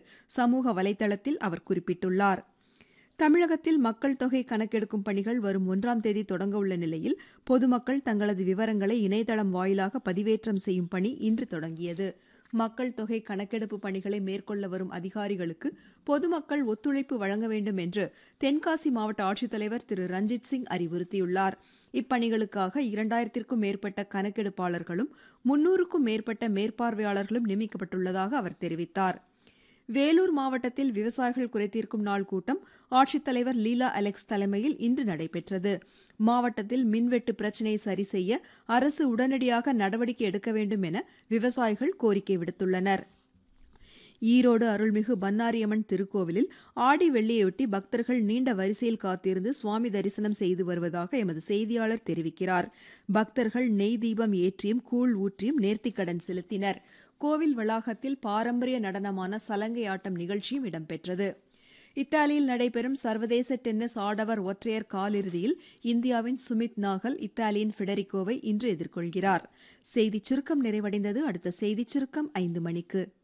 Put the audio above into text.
சமூக வலைதளத்தில் அவர் குறிப்பிட்டுள்ளார் தமிழகத்தில் மக்கள் தொகை கணக்கெடுக்கும் பணிகள் வரும் ஒன்றாம் தேதி தொடங்க உள்ள நிலையில் பொதுமக்கள் தங்களது விவரங்களை இணையதளம் வாயிலாக பதிவேற்றம் செய்யும் பணி இன்று தொடங்கியது மக்கள் தொகை கணக்கெடுப்பு பணிகளை மேற்கொள்ள வரும் அதிகாரிகளுக்கு பொதுமக்கள் ஒத்துழைப்பு வழங்க வேண்டும் என்று தென்காசி மாவட்ட ஆட்சித்தலைவர் திரு ரஞ்சித் சிங் அறிவுறுத்தியுள்ளார் இப்பணிகளுக்காக இரண்டாயிரத்திற்கும் மேற்பட்ட கணக்கெடுப்பாளர்களும் முன்னூறுக்கும் மேற்பட்ட மேற்பார்வையாளர்களும் நியமிக்கப்பட்டுள்ளதாக அவர் தெரிவித்தார் வேலூர் மாவட்டத்தில் விவசாயிகள் குறைதீர்க்கும் நாள் கூட்டம் ஆட்சித்தலைவர் லீலா அலெக்ஸ் தலைமையில் இன்று நடைபெற்றது மாவட்டத்தில் மின்வெட்டு பிரச்சினையை சரி செய்ய அரசு உடனடியாக நடவடிக்கை எடுக்க வேண்டும் என விவசாயிகள் கோரிக்கை விடுத்துள்ளனர் ஈரோடு அருள்மிகு பன்னாரியம்மன் திருக்கோவிலில் ஆடி வெள்ளியொட்டி பக்தர்கள் நீண்ட வரிசையில் காத்திருந்து சுவாமி தரிசனம் செய்து வருவதாக எமது செய்தியாளர் தெரிவிக்கிறார் பக்தர்கள் நெய் தீபம் ஏற்றியும் கூழ் ஊற்றியும் நேர்த்திக்கடன் செலுத்தினர் கோவில் வளாகத்தில் பாரம்பரிய நடனமான சலங்கை ஆட்டம் நிகழ்ச்சியும் இடம்பெற்றது இத்தாலியில் நடைபெறும் சர்வதேச டென்னிஸ் ஆடவர் ஒற்றையர் காலிறுதியில் இந்தியாவின் சுமித் நாகல் இத்தாலியின் ஃபெடரிகோவை இன்று எதிர்கொள்கிறார் செய்திச் சுருக்கம் நிறைவடைந்தது அடுத்த செய்திச் சுருக்கம் ஐந்து மணிக்கு